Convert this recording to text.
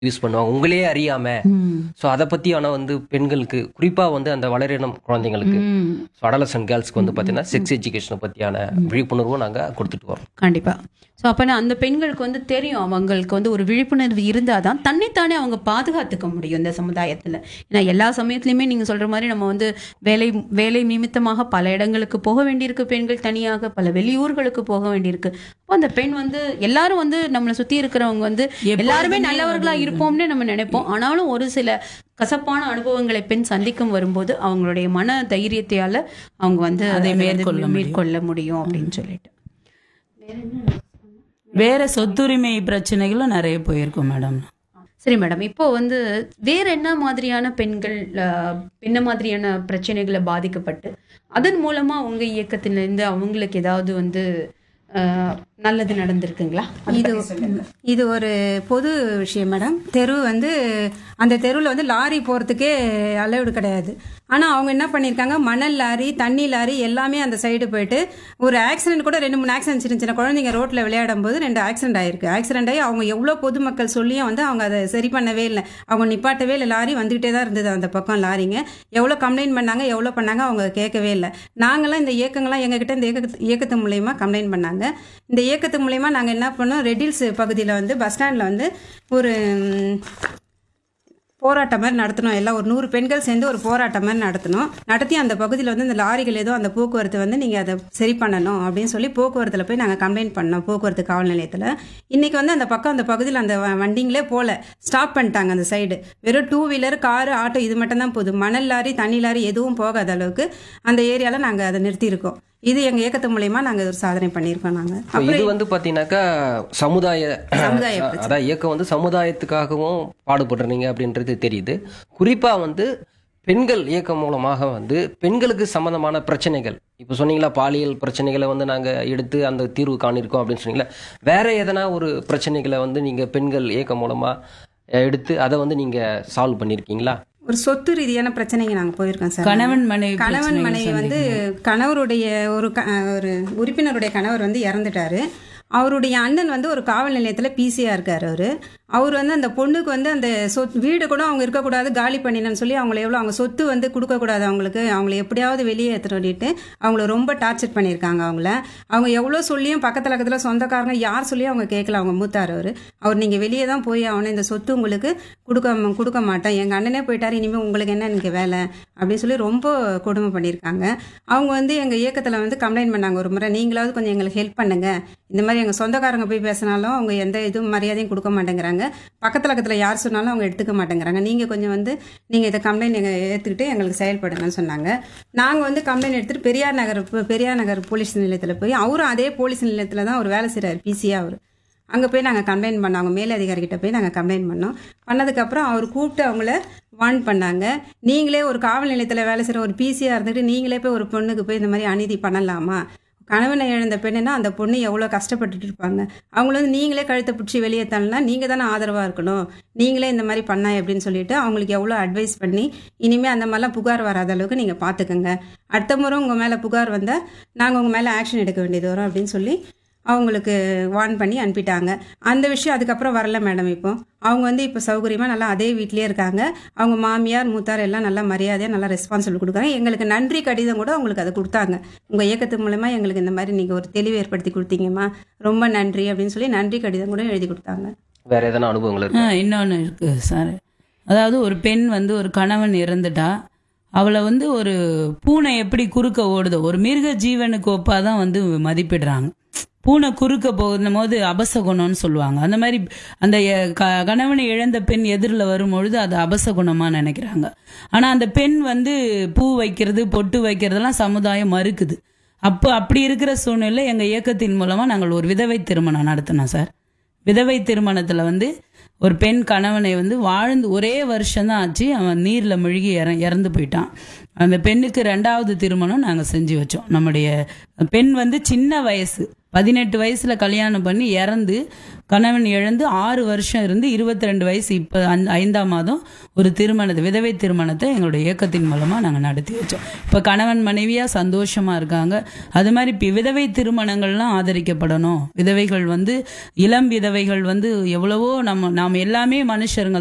use பண்ணுவாங்க உங்களையே அறியாம ஸோ அதை பத்தி ஆனா வந்து பெண்களுக்கு குறிப்பா வந்து அந்த வளரினம் குழந்தைங்களுக்கு ஸோ அடலசன் கேர்ள்ஸ்க்கு வந்து பாத்தீங்கன்னா செக்ஸ் எஜுகேஷனை பத்தியான விழிப்புணர்வும் நாங்க கொடுத்துட்டு வரோம் கண்டிப்பா ஸோ அப்போனா அந்த பெண்களுக்கு வந்து தெரியும் அவங்களுக்கு வந்து ஒரு விழிப்புணர்வு இருந்தால் தான் தன்னைத்தானே அவங்க பாதுகாத்துக்க முடியும் இந்த சமுதாயத்தில் ஏன்னா எல்லா சமயத்துலையுமே நீங்கள் சொல்கிற மாதிரி நம்ம வந்து வேலை வேலை நிமித்தமாக பல இடங்களுக்கு போக வேண்டியிருக்கு பெண்கள் தனியாக பல வெளியூர்களுக்கு போக வேண்டியிருக்கு அப்போ அந்த பெண் வந்து எல்லாரும் வந்து நம்மளை சுற்றி இருக்கிறவங்க வந்து எல்லாருமே நல்லவர்களா இருப்போம்னு நம்ம நினைப்போம் ஆனாலும் ஒரு சில கசப்பான அனுபவங்களை பெண் சந்திக்கும் வரும்போது அவங்களுடைய மன தைரியத்தையால அவங்க வந்து அதை மேற்கொள்ள மேற்கொள்ள முடியும் அப்படின்னு சொல்லிட்டு வேற சொத்துரிமை பிரச்சனைகளும் நிறைய போயிருக்கும் மேடம் சரி மேடம் இப்போ வந்து வேற என்ன மாதிரியான பெண்கள் அஹ், என்ன மாதிரியான பிரச்சனைகளை பாதிக்கப்பட்டு அதன் மூலமா உங்க இயக்கத்திலிருந்து அவங்களுக்கு ஏதாவது வந்து அஹ், நல்லது நடந்திருக்குங்களா இது இது ஒரு பொது விஷயம் மேடம் தெரு வந்து அந்த தெருவில் வந்து லாரி போகிறதுக்கே அலவுடு கிடையாது ஆனால் அவங்க என்ன பண்ணியிருக்காங்க மணல் லாரி தண்ணி லாரி எல்லாமே அந்த சைடு போயிட்டு ஒரு ஆக்சிடென்ட் கூட ரெண்டு மூணு ஆக்சிடென்ட் சின்ன சின்ன குழந்தைங்க ரோட்டில் விளையாடும் போது ரெண்டு ஆக்சிடென்ட் ஆயிருக்கு ஆக்சிடென்ட் ஆகி அவங்க எவ்வளோ பொதுமக்கள் சொல்லியும் வந்து அவங்க அதை சரி பண்ணவே இல்லை அவங்க நிப்பாட்டவே இல்லை லாரி வந்துக்கிட்டே தான் இருந்தது அந்த பக்கம் லாரிங்க எவ்வளோ கம்ப்ளைண்ட் பண்ணாங்க எவ்வளோ பண்ணாங்க அவங்க கேட்கவே இல்லை நாங்களாம் இந்த இயக்கங்கள்லாம் எங்ககிட்ட இந்த இயக்கத்து இயக்கத்து மூலயமா கம்ப்ளைண்ட் பண்ணாங்க இந்த இயக்கத்து மூலயமா நாங்கள் என்ன பண்ணோம் ரெடில்ஸ் பகுதியில் வந்து பஸ் ஸ்டாண்டில் வந்து ஒரு ம், போராட்டம் மாதிரி நடத்தினோம் எல்லாம் ஒரு நூறு பெண்கள் சேர்ந்து ஒரு போராட்டம் மாதிரி நடத்தினோம் நடத்தி அந்த பகுதியில் வந்து இந்த லாரிகள் ஏதோ அந்த போக்குவரத்து வந்து நீங்கள் அதை சரி பண்ணணும் அப்படின்னு சொல்லி போக்குவரத்தில் போய் நாங்கள் கம்ப்ளைண்ட் பண்ணோம் போக்குவரத்து காவல் நிலையத்தில் இன்றைக்கி வந்து அந்த பக்கம் அந்த பகுதியில் அந்த வ- வண்டிங்களே போகல ஸ்டாப் பண்ணிட்டாங்க அந்த சைடு வெறும் டூ வீலர் காரு ஆட்டோ இது மட்டும் தான் போகுது மணல் லாரி தண்ணி லாரி எதுவும் போகாத அளவுக்கு அந்த ஏரியாவில் நாங்கள் அதை நிறுத்தியிருக்கோம் இது எங்கள் இயக்கத்து மூலயமா நாங்கள் ஒரு சாதனை பண்ணியிருக்கோம் நாங்கள் So, இது வந்து பாத்தீங்கன்னாக்கா சமுதாய சமுதாய அதான் இயக்கம் வந்து சமுதாயத்துக்காகவும் பாடுபடுறீங்க அப்படின்றது தெரியுது குறிப்பா வந்து பெண்கள் இயக்கம் மூலமாக வந்து பெண்களுக்கு சம்பந்தமான பிரச்சனைகள் இப்போ சொன்னீங்களா பாலியல் பிரச்சனைகளை வந்து நாங்க எடுத்து அந்த தீர்வு காணிருக்கோம் அப்படின்னு சொன்னீங்களா வேற எதனா ஒரு பிரச்சனைகளை வந்து நீங்க பெண்கள் இயக்கம் மூலமா அஹ், எடுத்து அதை வந்து நீங்க சால்வ் பண்ணிருக்கீங்களா ஒரு சொத்து ரீதியான பிரச்சனைக்கு நாங்கள் போயிருக்கோம் சார் கணவன் மனைவி கணவன் பிரச்சனைகள் மனைவி வந்து கணவருடைய ஒரு க- ஒரு உறுப்பினருடைய கணவர் வந்து இறந்துட்டாரு அவருடைய அண்ணன் வந்து ஒரு காவல் நிலையத்தில் பிசியாக இருக்கார் அவர் அவர் வந்து அந்த பொண்ணுக்கு வந்து அந்த சொத் வீடு கூட அவங்க இருக்கக்கூடாது காலி பண்ணினன்னு சொல்லி அவங்கள எவ்வளோ அவங்க சொத்து வந்து கொடுக்கக்கூடாது அவங்களுக்கு அவங்கள எப்படியாவது வெளியே எடுத்துட்டு ஓடிட்டு அவங்கள ரொம்ப டார்ச்சர் பண்ணியிருக்காங்க அவங்கள அவங்க எவ்வளோ சொல்லியும் பக்கத்தில் பக்கத்தில் சொந்தக்காரங்க யார் சொல்லியும் அவங்க கேட்கல அவங்க மூத்தார் அவர் அவர் நீங்கள் வெளியே தான் போய் அவனை இந்த சொத்து உங்களுக்கு கொடுக்க கொடுக்க மாட்டேன் எங்கள் அண்ணனே போயிட்டாரு இனிமேல் உங்களுக்கு என்ன எனக்கு வேலை அப்படின்னு சொல்லி ரொம்ப கொடுமை பண்ணியிருக்காங்க அவங்க வந்து எங்கள் இயக்கத்தில் வந்து கம்ப்ளைண்ட் பண்ணாங்க ஒரு முறை நீங்களாவது கொஞ்சம் எங்களுக்கு ஹெல்ப் பண்ணுங்க இந்த மாதிரி எங்கள் சொந்தக்காரங்க போய் பேசினாலும் அவங்க எந்த இதுவும் மரியாதையும் கொடுக்க மாட்டேங்கிறாங்க பக்கத்தில் பக்கத்தில் யார் சொன்னாலும் அவங்க எடுத்துக்க மாட்டேங்கிறாங்க நீங்கள் கொஞ்சம் வந்து நீங்கள் இதை கம்ப்ளைண்ட் எங்கள் ஏற்றுக்கிட்டு எங்களுக்கு செயல்படுங்கன்னு சொன்னாங்க நாங்கள் வந்து கம்ப்ளைண்ட் எடுத்துகிட்டு பெரியார் நகர் பெரியார் நகர் போலீஸ் நிலையத்தில் போய் அவரும் அதே போலீஸ் நிலையத்தில் தான் அவர் வேலை செய்கிறார் பிசியாக அவர் அங்கே போய் நாங்கள் கம்ப்ளைண்ட் பண்ணோம் அவங்க மேலதிகாரிகிட்ட போய் நாங்கள் கம்ப்ளைண்ட் பண்ணோம் பண்ணதுக்கப்புறம் அவர் கூப்பிட்டு அவங்கள வார்ன் பண்ணாங்க நீங்களே ஒரு காவல் நிலையத்தில் வேலை செய்கிற ஒரு பிசியாக இருந்துட்டு நீங்களே போய் ஒரு பொண்ணுக்கு போய் இந்த மாதிரி அநீதி பண்ணலாமா கணவனை இழந்த பெண்ணுனா அந்த பொண்ணு எவ்வளோ கஷ்டப்பட்டுட்டு இருப்பாங்க அவங்கள வந்து நீங்களே கழுத்தை பிடிச்சி வெளியே தள்ளனா நீங்கள் தானே ஆதரவாக இருக்கணும் நீங்களே இந்த மாதிரி பண்ணா எப்படின்னு சொல்லிட்டு அவங்களுக்கு எவ்வளோ அட்வைஸ் பண்ணி இனிமேல் அந்த மாதிரிலாம் புகார் வராத அளவுக்கு நீங்கள் பார்த்துக்கோங்க அடுத்த முறை உங்கள் மேலே புகார் வந்தால் நாங்கள் உங்கள் மேலே ஆக்ஷன் எடுக்க வேண்டியது வரும் அப்படின்னு சொல்லி அவங்களுக்கு வார்ன் பண்ணி அனுப்பிட்டாங்க அந்த விஷயம் அதுக்கப்புறம் வரல மேடம் இப்போ அவங்க வந்து இப்போ சௌகரியமாக நல்லா அதே வீட்லேயே இருக்காங்க அவங்க மாமியார் மூத்தார் எல்லாம் நல்லா மரியாதையாக நல்லா ரெஸ்பான்சிபிள் கொடுக்குறாங்க எங்களுக்கு நன்றி கடிதம் கூட அவங்களுக்கு அதை கொடுத்தாங்க உங்கள் இயக்கத்து மூலமா எங்களுக்கு இந்த மாதிரி நீங்கள் ஒரு தெளிவு ஏற்படுத்தி கொடுத்தீங்கம்மா ரொம்ப நன்றி அப்படின்னு சொல்லி நன்றி கடிதம் கூட எழுதி கொடுத்தாங்க வேற எதனா அனுபவங்கள் இருக்கு ஆ இன்னொன்று இருக்கு சார் அதாவது ஒரு பெண் வந்து ஒரு கணவன் இறந்துட்டா அவளை வந்து ஒரு பூனை எப்படி குறுக்க ஓடுதோ ஒரு மிருக ஜீவனுக்கு ஒப்பாதான் தான் வந்து மதிப்பிடுறாங்க பூனை குறுக்க போகும் போது அபசகுணம்னு சொல்லுவாங்க அந்த மாதிரி அந்த எ- க- கணவனை இழந்த பெண் எதிரில் வரும்பொழுது அது அபசகுணமா நினைக்கிறாங்க ஆனா அந்த பெண் வந்து பூ வைக்கிறது பொட்டு வைக்கிறதெல்லாம் சமுதாயம் மறுக்குது அப்போ அப்படி இருக்கிற சூழ்நிலை எங்க இயக்கத்தின் மூலமா நாங்கள் ஒரு விதவை திருமணம் நடத்தினோம் சார் விதவை திருமணத்துல வந்து ஒரு பெண் கணவனை வந்து வாழ்ந்து ஒரே வருஷம் தான் ஆச்சு அவன் நீர்ல மூழ்கி இற இறந்து போயிட்டான் அந்த பெண்ணுக்கு ரெண்டாவது திருமணம் நாங்கள் செஞ்சு வச்சோம் நம்முடைய பெண் வந்து சின்ன வயசு பதினெட்டு வயசுல கல்யாணம் பண்ணி இறந்து கணவன் இழந்து ஆறு வருஷம் இருந்து இருபத்தி ரெண்டு வயசு இப்போ ஐந்தாம் மாதம் ஒரு திருமணத்தை விதவை திருமணத்தை எங்களுடைய இயக்கத்தின் மூலமாக நாங்கள் நடத்தி வச்சோம் இப்போ கணவன் மனைவியாக சந்தோஷமாக இருக்காங்க அது மாதிரி இப்போ விதவை திருமணங்கள்லாம் ஆதரிக்கப்படணும் விதவைகள் வந்து இளம் விதவைகள் வந்து எவ்வளவோ நம்ம நாம் எல்லாமே மனுஷருங்க